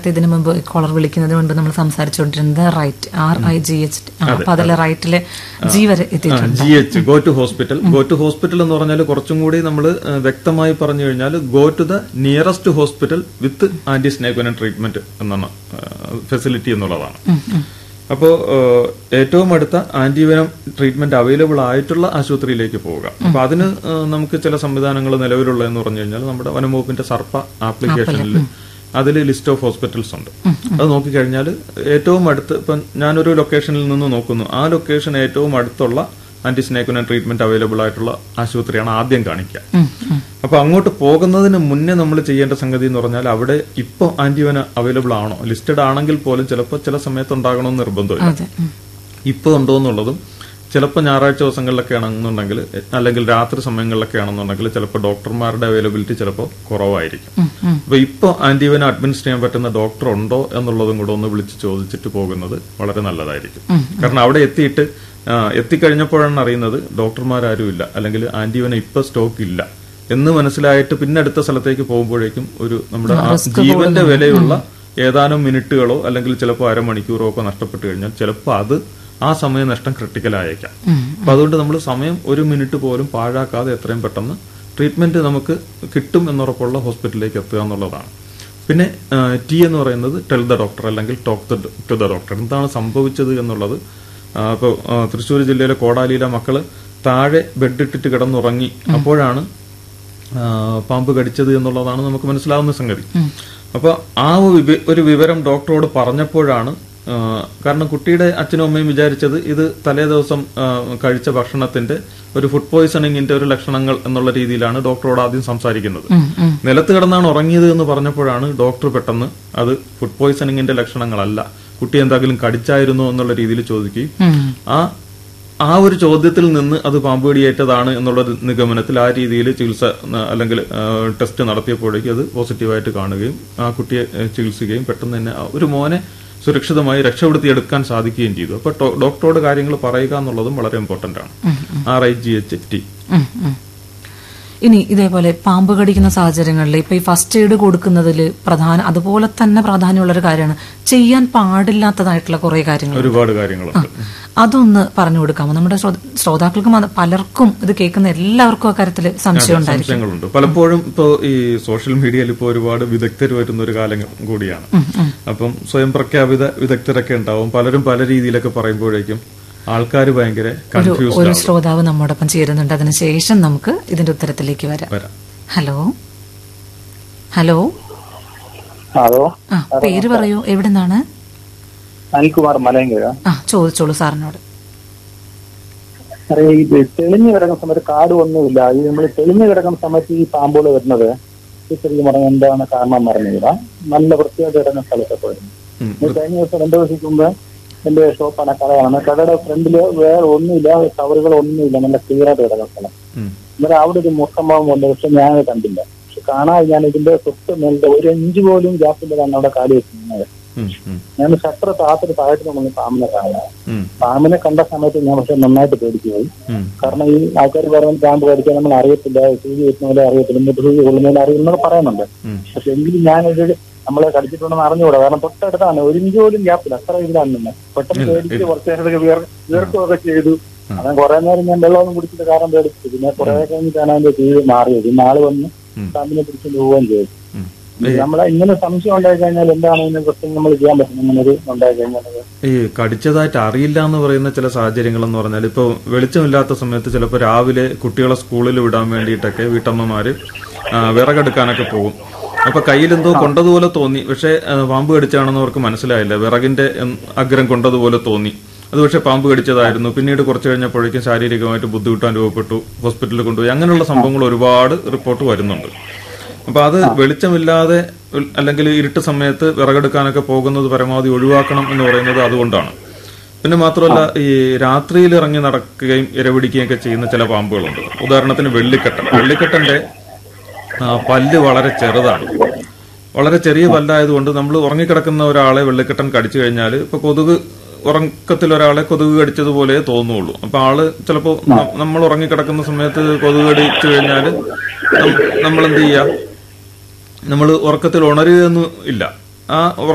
നേരത്തെ ഇതിനു മുമ്പ് കോളർ വിളിക്കുന്നതിന് മുൻപ് നമ്മൾ സംസാരിച്ചുകൊണ്ടിരുന്നത് right R I G H അപ്പൊ അതിലെ റൈറ്റിലെ ജി വരെ എത്തിയിട്ടുണ്ട് G H go to hospital go to hospital എന്ന് പറഞ്ഞാൽ കുറച്ചും കൂടി നമ്മൾ വ്യക്തമായി പറഞ്ഞു കഴിഞ്ഞാൽ go to the nearest hospital with anti snake venom treatment എന്നാണ് ഫെസിലിറ്റി എന്നുള്ളതാണ് അപ്പോൾ ഏറ്റവും അടുത്ത ആന്റിവെനം ട്രീറ്റ്മെന്റ് അവൈലബിൾ ആയിട്ടുള്ള ആശുപത്രിയിലേക്ക് പോവുക അപ്പൊ അതിന് ആ, നമുക്ക് ചില സംവിധാനങ്ങൾ നിലവിലുള്ള എന്ന് പറഞ്ഞു കഴിഞ്ഞാൽ നമ്മുടെ വനംവകുപ്പിന്റെ സർപ്പ ആപ്ലിക്കേഷനിൽ അതിൽ ലിസ്റ്റ് ഓഫ് ഹോസ്പിറ്റൽസ് ഉണ്ട് അത് നോക്കിക്കഴിഞ്ഞാൽ ഏറ്റവും അടുത്ത് ഇപ്പം ഞാനൊരു ലൊക്കേഷനിൽ നിന്ന് നോക്കുന്നു ആ ലൊക്കേഷൻ ഏറ്റവും അടുത്തുള്ള ആന്റി സ്നേക്കുന ട്രീറ്റ്മെന്റ് അവൈലബിൾ ആയിട്ടുള്ള ആശുപത്രിയാണ് ആദ്യം കാണിക്കുക അപ്പൊ അങ്ങോട്ട് പോകുന്നതിന് മുന്നേ നമ്മൾ ചെയ്യേണ്ട സംഗതി എന്ന് പറഞ്ഞാൽ അവിടെ ഇപ്പോൾ ആന്റിവന അവൈലബിൾ ആണോ ലിസ്റ്റഡ് ആണെങ്കിൽ പോലും ചിലപ്പോൾ ചില സമയത്ത് ഉണ്ടാകണമെന്ന് നിർബന്ധമില്ല അതെ ഉം. ഇപ്പോൾ ഉണ്ടോ എന്നുള്ളതും ചിലപ്പോൾ ഞായറാഴ്ച ദിവസങ്ങളിലൊക്കെ ആണെന്നുണ്ടെങ്കിൽ അല്ലെങ്കിൽ രാത്രി സമയങ്ങളിലൊക്കെ ആണെന്നുണ്ടെങ്കിൽ ചിലപ്പോൾ ഡോക്ടർമാരുടെ അവൈലബിലിറ്റി ചിലപ്പോൾ കുറവായിരിക്കും അപ്പൊ ഇപ്പോൾ ആന്റിവന അഡ്മിനിസ്റ്റർ ചെയ്യാൻ പറ്റുന്ന ഡോക്ടർ ഉണ്ടോ എന്നുള്ളതും കൂടെ ഒന്ന് വിളിച്ച് ചോദിച്ചിട്ട് പോകുന്നത് വളരെ നല്ലതായിരിക്കും കാരണം അവിടെ എത്തിയിട്ട് ആ, എത്തിക്കഴിഞ്ഞപ്പോഴാണ് അറിയുന്നത് ഡോക്ടർമാരും ഇല്ല അല്ലെങ്കിൽ ആന്റിവന ഇപ്പൊ സ്റ്റോക്ക് ഇല്ല എന്ന് മനസ്സിലായിട്ട് പിന്നെ അടുത്ത സ്ഥലത്തേക്ക് പോകുമ്പോഴേക്കും ഒരു നമ്മുടെ ആ ജീവന്റെ വിലയുള്ള ഏതാനും മിനിറ്റുകളോ അല്ലെങ്കിൽ ചിലപ്പോൾ അരമണിക്കൂറോ ഒക്കെ നഷ്ടപ്പെട്ട് കഴിഞ്ഞാൽ ചിലപ്പോൾ അത് ആ സമയനഷ്ടം ക്രിട്ടിക്കലായേക്കാം അപ്പൊ അതുകൊണ്ട് നമ്മൾ സമയം ഒരു മിനിറ്റ് പോലും പാഴാക്കാതെ എത്രയും പെട്ടെന്ന് ട്രീറ്റ്മെന്റ് നമുക്ക് കിട്ടും എന്നുറപ്പുള്ള ഹോസ്പിറ്റലിലേക്ക് എത്തുക എന്നുള്ളതാണ് പിന്നെ ടി എന്ന് പറയുന്നത് ടെൽ ദ ഡോക്ടർ അല്ലെങ്കിൽ ടോക്ക് ടു ദ ഡോക്ടർ എന്താണ് സംഭവിച്ചത് എന്നുള്ളത് ഇപ്പോൾ തൃശ്ശൂർ ജില്ലയിലെ കോടാലിയിലെ മക്കള് താഴെ ബെഡിട്ടിട്ട് കിടന്നുറങ്ങി അപ്പോഴാണ് ആ, പാമ്പ് കടിച്ചത് എന്നുള്ളതാണ് നമുക്ക് മനസ്സിലാവുന്ന സംഗതി അപ്പൊ ആ ഒരു വിവ- ഒരു വിവരം ഡോക്ടറോട് പറഞ്ഞപ്പോഴാണ് ആ, കാരണം കുട്ടിയുടെ അച്ഛനും അമ്മയും വിചാരിച്ചത് ഇത് തലേ ദിവസം ആ, കഴിച്ച ഭക്ഷണത്തിന്റെ ഒരു ഫുഡ് പോയിസണിങ്ങിന്റെ ഒരു ലക്ഷണങ്ങൾ എന്നുള്ള രീതിയിലാണ് ഡോക്ടറോട് ആദ്യം സംസാരിക്കുന്നത് നിലത്ത് കിടന്നാണ് ഉറങ്ങിയത് എന്ന് പറഞ്ഞപ്പോഴാണ് ഡോക്ടർ പെട്ടെന്ന് അത് ഫുഡ് പോയിസണിങ്ങിന്റെ ലക്ഷണങ്ങളല്ല കുട്ടി എന്തെങ്കിലും കടിച്ചായിരുന്നോ എന്നുള്ള രീതിയിൽ ചോദിക്കുകയും ആ ആ ഒരു ചോദ്യത്തിൽ നിന്ന് അത് പാമ്പ് കടിയേറ്റതാണ് എന്നുള്ള ഒരു നിഗമനത്തിൽ ആ രീതിയിൽ ചികിത്സ ആ, അല്ലെങ്കിൽ ആ, ടെസ്റ്റ് നടത്തിയപ്പോഴേക്കും അത് പോസിറ്റീവായിട്ട് കാണുകയും ആ കുട്ടിയെ ആ, ചികിത്സിക്കുകയും പെട്ടെന്ന് തന്നെ ആ ഒരു മോനെ സുരക്ഷിതമായി രക്ഷപ്പെടുത്തിയെടുക്കാൻ സാധിക്കുകയും ചെയ്തു അപ്പൊ ടോ- ഡോക്ടറോട് കാര്യങ്ങൾ പറയുക എന്നുള്ളതും വളരെ ഇമ്പോർട്ടന്റ് ആണ് R I G H T ഉം, ഉം. ഇനി ഇതേപോലെ പാമ്പ് കടിക്കുന്ന സാഹചര്യങ്ങളിൽ ഇപ്പൊ ഈ ഫസ്റ്റ് എയ്ഡ് കൊടുക്കുന്നതിൽ പ്രധാന അതുപോലെ തന്നെ പ്രാധാന്യമുള്ള ഒരു കാര്യമാണ് ചെയ്യാൻ പാടില്ലാത്തതായിട്ടുള്ള കുറെ കാര്യങ്ങൾ ഒരുപാട് കാര്യങ്ങളുണ്ട് അതൊന്ന് പറഞ്ഞു കൊടുക്കാമോ നമ്മുടെ ശ്രോ- ശ്രോതാക്കൾക്കും അത് പലർക്കും ഇത് കേൾക്കുന്ന എല്ലാവർക്കും അക്കാര്യത്തിൽ സംശയം ഉണ്ടായിരിക്കും സംശയങ്ങളുണ്ട് പലപ്പോഴും ഇപ്പോ ഈ സോഷ്യൽ മീഡിയയിൽ ഇപ്പോൾ ഒരുപാട് വിദഗ്ധർ വരുന്ന ഒരു കാലം കൂടിയാണ് അപ്പം സ്വയം പ്രഖ്യാപിത വിദഗ്ധരൊക്കെ ഉണ്ടാവും പലരും പല രീതിയിലൊക്കെ പറയുമ്പോഴേക്കും ആൾക്കാർ ഭയങ്കര ഒരു കൺഫ്യൂസ്ഡ് ഒരു ശ്രോതാവ് നമ്മോടൊപ്പം ചേരുന്നുണ്ട് അതിനുശേഷം നമുക്ക് ഇതിന്റെ ഉത്തരത്തിലേക്ക് വരാം വരാം ഹലോ ഹലോ ഹലോ ആ പേര് പറയൂ എവിടെ നിന്നാണ് അനിൽകുമാർ മലയങ്കര ആ ചോദിച്ചോളൂ സാറിനോട് അറിയാം ഇത് തെളിഞ്ഞു കിടക്കുന്ന സമയത്ത് കാട് ഒന്നുമില്ല ഈ നമ്മൾ തെളിഞ്ഞു കിടക്കുന്ന സമയത്ത് ഈ പാമ്പുകൾ വരുന്നത് ഈ ശരിക്കും പറഞ്ഞാൽ എന്താണ് കാരണം പറഞ്ഞില്ല നല്ല വൃത്തിയായിട്ട് കിടക്കുന്ന സ്ഥലത്തൊക്കെ വരുന്നു ഉം. ഈ കഴിഞ്ഞ ദിവസം രണ്ടു ദിവസം മുമ്പ് എന്റെ ഷോപ്പാണ് കടയാണ് കടയുടെ ഫ്രണ്ടില് വേറെ ഒന്നുമില്ല കവറുകൾ ഒന്നുമില്ല നല്ല ക്ലിയർ ആയിട്ട് കിടക്കുന്ന സ്ഥലം ഉം. അന്നേരം അവിടെ ഒരു മുഖംഭാവം ഉണ്ട് പക്ഷെ ഞാൻ കണ്ടില്ല പക്ഷെ കാണാതെ ഞാൻ ഇതിന്റെ തൊട്ട് മേലത്തെ ഒരു ഇഞ്ച് പോലും ഗ്യാപ്പില്ലാതാണ് അവിടെ കാലി വെച്ചിരുന്നത് ഉം, ഉം, ഞാൻ ഷട്ടർ താത്തൊരു താഴത്ത് നമ്മൾ പാമ്പിനെ കാണാം ഉം, പാമ്പിനെ കണ്ട സമയത്ത് ഞാൻ പക്ഷെ നന്നായിട്ട് പേടിച്ചു പോയി ഉം. കാരണം ഈ ആൾക്കാർ പറയുന്നത് പാമ്പ് കടിക്കാൻ നമ്മൾ അറിയത്തില്ല സൂചി വെക്കുന്നവരെ അറിയത്തില്ല എന്നിട്ട് സൂചി കൊള്ളുന്നതിന് അറിയുന്നത് പറയുന്നുണ്ട് ഉം. പക്ഷെ എങ്കിലും ഞാനൊരു നമ്മളെ കടിച്ചിട്ടുണ്ടെന്ന് അറിഞ്ഞുകൂടാ കാരണം തൊട്ടടുത്താണ് ഒരു ഇഞ്ച് പോലും ഗ്യാപ്പില്ല അത്ര ഇതിലാണ് നിന്ന് പെട്ടെന്ന് പേടിച്ച് കുറച്ച് നേരത്തേക്ക് വിയർ വിയർക്കുകയൊക്കെ ചെയ്തു അങ്ങനെ കുറെ നേരം ഞാൻ വെള്ളമൊന്നും കുടിച്ചിട്ട് കാരണം പേടിച്ചു പിന്നെ കുറെ കഴിഞ്ഞിട്ടാണ് അതിന്റെ തീര് മാറിയത് പിന്നെ ആള് വന്ന് ഉം. പാമ്പിനെ പിടിച്ചുകൊണ്ട് പോവുകയും ചെയ്തു ഉം. നമ്മളെ ഇങ്ങനെ സംശയം ഉണ്ടായി കഴിഞ്ഞാൽ എന്താണ് ഇതിനെ കുറിച്ച് നമ്മൾ ചെയ്യാൻ പറ്റും ഇങ്ങനെ ഒരു ഉണ്ടായി കഴിഞ്ഞാൽ ഈ കടിച്ചതായിട്ട് അറിയില്ല എന്ന് പറയുന്ന ചില സാഹചര്യങ്ങൾ എന്ന് പറഞ്ഞാൽ ഇപ്പൊ വെളിച്ചമില്ലാത്ത സമയത്ത് ചിലപ്പോൾ രാവിലെ കുട്ടികളെ സ്കൂളിൽ വിടാൻ വേണ്ടിയിട്ടൊക്കെ വീട്ടമ്മമാര് ആ, വിറകെടുക്കാനൊക്കെ പോകും അപ്പൊ കയ്യിൽ എന്തോ കൊണ്ടതുപോലെ തോന്നി പക്ഷെ ആ, പാമ്പ് കടിച്ചാണെന്ന് അവർക്ക് മനസ്സിലായില്ല വിറകിന്റെ ഉം, അഗ്രം കൊണ്ടതുപോലെ തോന്നി അത് പക്ഷെ പാമ്പ് കടിച്ചതായിരുന്നു പിന്നീട് കുറച്ച് കഴിഞ്ഞപ്പോഴേക്കും ശാരീരികമായിട്ട് ബുദ്ധിമുട്ട് അനുഭവപ്പെട്ടു ഹോസ്പിറ്റലിൽ കൊണ്ടുപോയി അങ്ങനെയുള്ള സംഭവങ്ങൾ ഒരുപാട് റിപ്പോർട്ട് വരുന്നുണ്ട് അപ്പൊ അത് വെളിച്ചമില്ലാതെ ഉൽ- അല്ലെങ്കിൽ ഇരുട്ട് സമയത്ത് വിറകെടുക്കാനൊക്കെ പോകുന്നത് പരമാവധി ഒഴിവാക്കണം എന്ന് പറയുന്നത് അതുകൊണ്ടാണ് പിന്നെ മാത്രമല്ല ഈ രാത്രിയിൽ ഇറങ്ങി നടക്കുകയും ഇരപിടിക്കുകയും ഒക്കെ ചെയ്യുന്ന ചില പാമ്പുകളുണ്ട് ഉദാഹരണത്തിന് വെള്ളിക്കെട്ടൻ വെള്ളിക്കെട്ടന്റെ ആ, പല്ല് വളരെ ചെറുതാണ് വളരെ ചെറിയ പല്ലായതുകൊണ്ട് നമ്മൾ ഉറങ്ങിക്കിടക്കുന്ന ഒരാളെ വെള്ളിക്കെട്ടൻ കടിച്ചു കഴിഞ്ഞാൽ ഇപ്പൊ കൊതുക് ഉറക്കത്തിൽ ഒരാളെ കൊതുക് കടിച്ചതുപോലെ തോന്നുള്ളൂ അപ്പൊ ആള് ചിലപ്പോ ന- നമ്മൾ ഉറങ്ങിക്കിടക്കുന്ന സമയത്ത് കൊതുക് കടിച്ചു കഴിഞ്ഞാൽ നമ്മൾ എന്ത് ചെയ്യാ നമ്മൾ ഉറക്കത്തിൽ ഉണരുകയൊന്നും ഇല്ല ആ